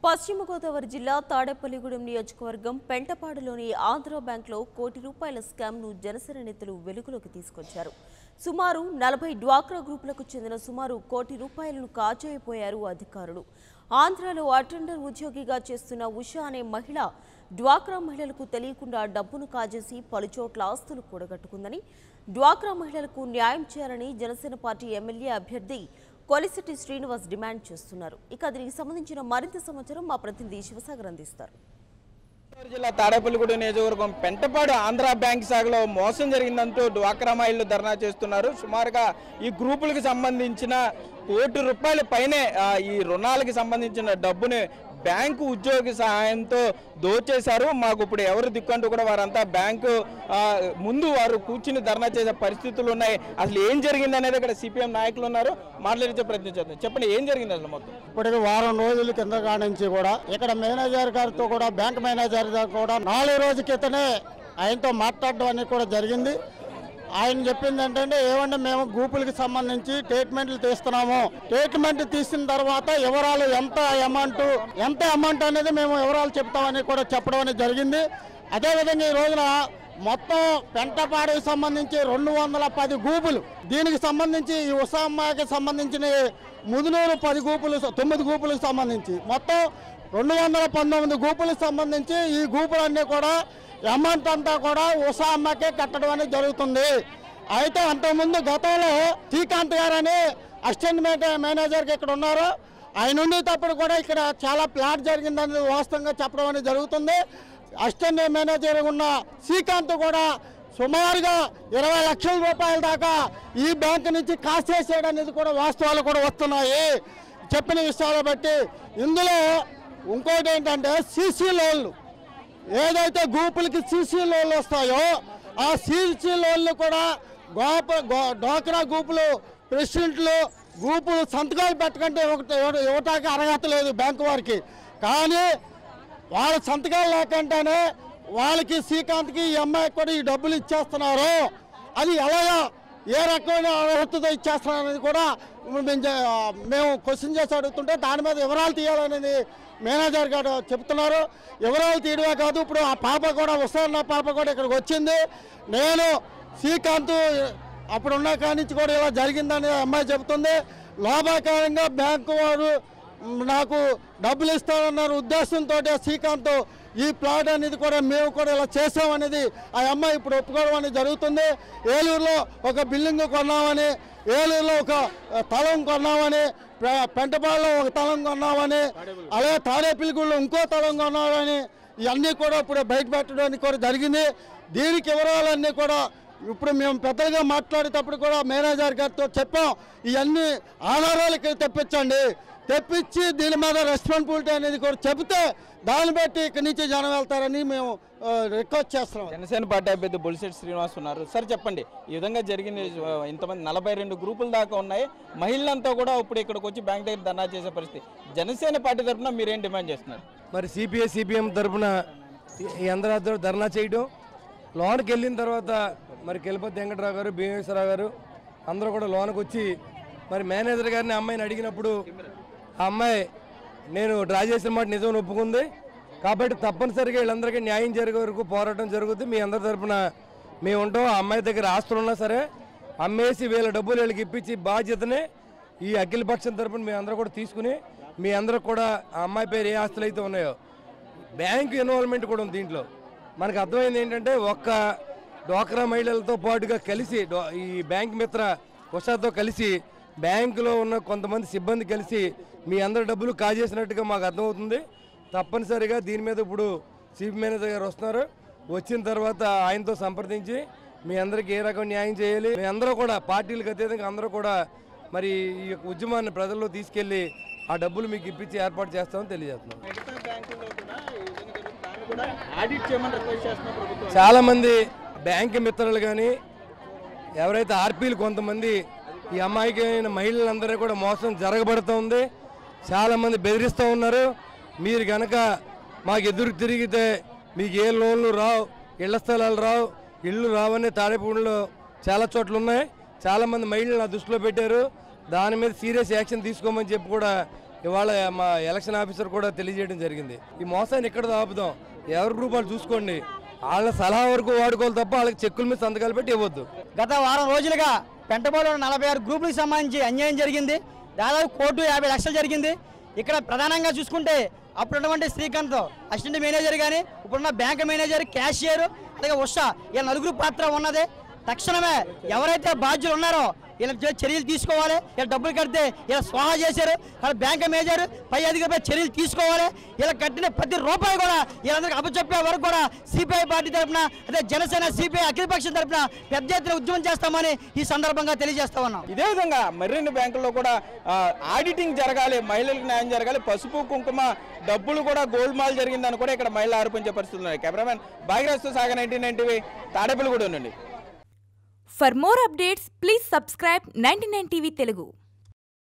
పశ్చిమ గోదావరి జిల్లా తాడేపల్లిగూడెం నియోజకవర్గం పెంటపాడులోని ఆంధ్ర బ్యాంక్లో కోటి రూపాయల స్కామ్ను జనసేన నేతలు వెలుగులోకి తీసుకొచ్చారు సుమారు నలభై డ్వాక్రా గ్రూపులకు చెందిన సుమారు కోటి రూపాయలను కాజేయపోయారు అధికారులు ఆంధ్రాలో అటెండర్ ఉద్యోగిగా చేస్తున్న ఉషా అనే మహిళ డ్వాక్రా మహిళలకు తెలియకుండా డబ్బును కాజేసి పలుచోట్ల ఆస్తులు కూడగట్టుకుందని డ్వాక్రా మహిళలకు న్యాయం చేయాలని జనసేన పార్టీ ఎమ్మెల్యే అభ్యర్థి కొలిసిటి శ్రీనివాస్ డిమాండ్ చేస్తున్నారు ఇక దీనికి సంబంధించిన మరింత సమాచారం మా ప్రతినిధి శివసాగర్ అందిస్తారు గోదావరి జిల్లా తాడేపల్లిగూడెం నియోజకవర్గం పెంటపాడు ఆంధ్ర బ్యాంక్ శాఖలో మోసం జరిగిందంటూ డ్వాక్రా మహిళలు ధర్నా చేస్తున్నారు సుమారుగా ఈ గ్రూపులకు సంబంధించిన కోటి రూపాయల పైనే ఆ, ఈ రుణాలకి సంబంధించిన డబ్బుని బ్యాంకు ఉద్యోగి సహాయంతో దోచేశారు మాకు ఇప్పుడు ఎవరు దిక్కంటూ కూడా వారంతా బ్యాంకు ఆ, ముందు వారు కూర్చుని ధర్నా చేసే పరిస్థితులు ఉన్నాయి అసలు ఏం జరిగింది అనేది ఇక్కడ సిపిఎం నాయకులు ఉన్నారు మాట్లాడించే ప్రయత్నం చేద్దాం చెప్పండి ఏం జరిగింది అసలు మొత్తం ఇప్పటికి వారం రోజుల కింద కాడ నుంచి కూడా ఇక్కడ మేనేజర్ గారితో కూడా బ్యాంక్ మేనేజర్ గారు కూడా నాలుగు రోజుల క్రితనే ఆయనతో మాట్లాడడం అనేది కూడా జరిగింది ఆయన చెప్పింది ఏంటంటే ఏమంటే మేము గ్రూపులకి సంబంధించి ట్రీట్మెంట్లు తీస్తున్నాము ట్రీట్మెంట్ తీసిన తర్వాత వివరాలు ఎంత అమౌంట్ ఎంత అమౌంట్ అనేది మేము వివరాలు చెప్తామని కూడా చెప్పడం అనేది జరిగింది అదేవిధంగా ఈ రోజున మొత్తం పెంటపాడుకి సంబంధించి రెండు వందల పది గూపులు దీనికి సంబంధించి ఈ ఉసామాకి సంబంధించిన ముదునూరు పది గూపులు తొమ్మిది గూపులకు సంబంధించి మొత్తం రెండు వందల పంతొమ్మిది గూపులకు సంబంధించి ఈ గూపులన్నీ కూడా అమౌంట్ అంతా కూడా ఉషా అమ్మకే కట్టడం అనేది జరుగుతుంది అయితే అంతకుముందు గతంలో శ్రీకాంత్ గారు అని అసిస్టెంట్ మేనే- మేనేజర్కి ఇక్కడ ఉన్నారు ఆయన ఉండేటప్పుడు కూడా ఇక్కడ చాలా ప్లాట్ జరిగిందని వాస్తవంగా చెప్పడం అనేది జరుగుతుంది అసిస్టెంట్ మేనేజర్ ఉన్న శ్రీకాంత్ కూడా సుమారుగా ఇరవై లక్షల రూపాయల దాకా ఈ బ్యాంకు నుంచి కాసేసేయడం అనేది కూడా వాస్తవాలు కూడా వస్తున్నాయి చెప్పిన విషయాలు బట్టి ఇందులో ఇంకోటి ఏంటంటే సీసీ లోన్లు ఏదైతే గ్రూపులకి సీసీ లోన్లు వస్తాయో ఆ సీసీ లోన్లు కూడా గోప గో- డోక్రా గ్రూపులు ప్రెసిడెంట్లు గ్రూపులు సంతకాలు పెట్టకంటే ఒకటి ఇవ్వటానికి అర్హత లేదు బ్యాంకు వారికి కానీ వాళ్ళ సంతకాలు లేకుండానే వాళ్ళకి శ్రీకాంత్కి ఈ అమ్మాయికి కూడా ఈ డబ్బులు ఇచ్చేస్తున్నారు అది ఎలాగా ఏ రకమైన అర్హతతో ఇచ్చేస్తున్నారు అనేది కూడా మేము చే- మేము క్వశ్చన్ చేసి అడుగుతుంటే దాని మీద వివరాలు తీయాలనేది మేనేజర్ గారు చెప్తున్నారు వివరాలు తీయడమే కాదు ఇప్పుడు ఆ పాప కూడా వస్తున్న పాప కూడా ఇక్కడికి వచ్చింది నేను శ్రీకాంత్ అప్పుడు ఉన్న కాడి నుంచి కూడా ఇలా జరిగిందని అమ్మాయి చెబుతుంది లోపాకారంగా బ్యాంకు వారు నాకు డబ్బులు ఇస్తానన్నారు ఉద్దేశంతో శ్రీకాంత్ ఈ ప్లాట్ అనేది కూడా మేము కూడా ఇలా చేసామనేది ఆ అమ్మాయి ఇప్పుడు ఒప్పుకోవడం అనేది జరుగుతుంది ఏలూరులో ఒక బిల్డింగ్ కొన్నామని ఏలూరులో ఒక ఆ, తలం కొన్నామని పె- పెంటపాడులో ఒక తలం కొన్నామని అలాగే తాడేపిల్లిగూడలో ఇంకో తలం కొన్నామని ఇవన్నీ కూడా ఇప్పుడు బయట పెట్టడానికి కూడా జరిగింది దీనికి వివరాలన్నీ కూడా ఇప్పుడు మేము పెద్దగా మాట్లాడేటప్పుడు కూడా మేనేజర్ గారితో చెప్పాం ఇవన్నీ ఆధారాలు ఇక్కడ తెప్పించండి తెప్పించి దీని మీద రెస్పాన్సిబిలిటీ అనేది కూడా చెబితే దాన్ని బట్టి ఇక్కడి నుంచి జనం వెళ్తారని మేము ఆ, రిక్వెస్ట్ చేస్తున్నాం జనసేన పార్టీ అభ్యర్థి బొలిశెట్టి శ్రీనివాస్ ఉన్నారు సార్ చెప్పండి ఈ విధంగా జరిగింది ఆ, ఇంతమంది నలభై రెండు గ్రూపుల దాకా ఉన్నాయి మహిళలంతా కూడా ఇప్పుడు ఇక్కడికి వచ్చి బ్యాంక్ దగ్గర ధర్నా చేసే పరిస్థితి జనసేన పార్టీ తరఫున మీరేం డిమాండ్ చేస్తున్నారు మరి సిపిఐ సిపిఎం తరఫున ఈ అందరూ ధర్నా చేయడం లోన్కి వెళ్ళిన తర్వాత మరి కెలపతి వెంకటరావు గారు భీమేశ్వరరావు గారు అందరూ కూడా లోన్కి వచ్చి మరి మేనేజర్ గారిని అమ్మాయిని అడిగినప్పుడు ఆ అమ్మాయి నేను డ్రా చేసిన మాట నిజం ఒప్పుకుంది కాబట్టి తప్పనిసరిగా వీళ్ళందరికీ న్యాయం జరిగే వరకు పోరాటం జరుగుతుంది మీ అందరి తరఫున మేము ఉంటాం ఆ అమ్మాయి దగ్గర ఆస్తులు ఉన్నా సరే అమ్మేసి వీళ్ళ డబ్బులు వీళ్ళకి ఇప్పించి బాధ్యతని ఈ అఖిలపక్షం తరపున మీ అందరూ కూడా తీసుకుని మీ అందరూ కూడా ఆ అమ్మాయి పేరు ఏ ఆస్తులు అయితే ఉన్నాయో బ్యాంకు ఇన్వాల్వ్మెంట్ కూడా ఉంది దీంట్లో మనకు అర్థమైంది ఏంటంటే ఒక్క డోక్రా మహిళలతో పాటుగా కలిసి డో- ఈ బ్యాంక్ మిత్ర ఉషాతో కలిసి బ్యాంకులో ఉన్న కొంతమంది సిబ్బంది కలిసి మీ అందరి డబ్బులు కాజేసినట్టుగా మాకు అర్థమవుతుంది తప్పనిసరిగా దీని మీద ఇప్పుడు చీఫ్ మేనేజర్ గారు వస్తున్నారు వచ్చిన తర్వాత ఆయనతో సంప్రదించి మీ అందరికి ఏ రకం న్యాయం చేయాలి మీ అందరూ కూడా పార్టీలకు అతీతంగా అందరూ కూడా మరి ఈ యొక్క ఉద్యమాన్ని ప్రజల్లో తీసుకెళ్లి ఆ డబ్బులు మీకు ఇప్పించి ఏర్పాటు చేస్తామని తెలియజేస్తున్నాం ఆడిట్ చేయమని రిక్వెస్ట్ చేస్తున్న ప్రభుత్వం చాలా మంది బ్యాంక్ మిత్రులు కానీ ఎవరైతే ఆర్పీలు కొంతమంది ఈ అమ్మాయికి అయిన మహిళలందరూ కూడా మోసం జరగబడుతోంది చాలా మంది బెదిరిస్తూ ఉన్నారు మీరు కనుక మాకు ఎదురు తిరిగితే మీకు ఏ లోన్లు రావు ఇళ్ల స్థలాలు రావు ఇళ్ళు రావని తాడేపూడిలో చాలా చోట్ల ఉన్నాయి చాలా మంది మహిళలు నా దృష్టిలో పెట్టారు దాని మీద సీరియస్ యాక్షన్ తీసుకోమని చెప్పి కూడా ఇవాళ మా ఎలక్షన్ ఆఫీసర్ కూడా తెలియజేయడం జరిగింది ఈ మోసాన్ని ఇక్కడ ఆపుదాం ఎవరి గ్రూప్ వాళ్ళు చూసుకోండి వాళ్ళ సలహా వరకు వాడుకోవాలి తప్ప వాళ్ళకి చెక్కుల మీద సంతకాలు పెట్టి ఇవ్వద్దు గత వారం రోజులుగా పెంటపాడులో నలభై ఆరు గ్రూపులకు సంబంధించి అన్యాయం జరిగింది దాదాపు కోటు యాభై లక్షలు జరిగింది ఇక్కడ ప్రధానంగా చూసుకుంటే అప్పుడు ఉన్నటువంటి శ్రీకాంత్ అసిస్టెంట్ మేనేజర్ కానీ ఇప్పుడున్న బ్యాంక్ మేనేజర్ క్యాషియర్ అలాగే ఉషా ఇలా నలుగురు పాత్ర ఉన్నది తక్షణమే ఎవరైతే బాధ్యులు ఉన్నారో ఇలా చర్యలు తీసుకోవాలి ఇలా డబ్బులు కడితే ఇలా స్వాహా చేశారు అలా బ్యాంక్ మేనేజర్ పై అధికారిపై చర్యలు తీసుకోవాలి ఇలా కట్టిన ప్రతి రూపాయి కూడా వీళ్ళందరికీ అప్పచెప్పే వరకు కూడా సిపిఐ పార్టీ తరఫున అదే జనసేన సిపిఐ అఖిలపక్షం తరఫున పెద్ద ఎత్తున ఉద్యమం చేస్తామని ఈ సందర్భంగా తెలియజేస్తా ఉన్నాం ఇదే విధంగా మరిన్ని బ్యాంకుల్లో కూడా ఆ, ఆడిటింగ్ జరగాలి మహిళలకు న్యాయం జరగాలి పసుపు కుంకుమ డబ్బులు కూడా గోల్డ్ మాల్ జరిగిందని కూడా ఇక్కడ మహిళలు ఆరోపించే పరిస్థితులు ఉన్నాయి కెమెరామెన్ భాగ్యరాజుతో సాగ నైన్టీన్ నైన్టీవీ తాడేపల్లి కూడా ఉండండి For more updates, please subscribe 99 TV Telugu.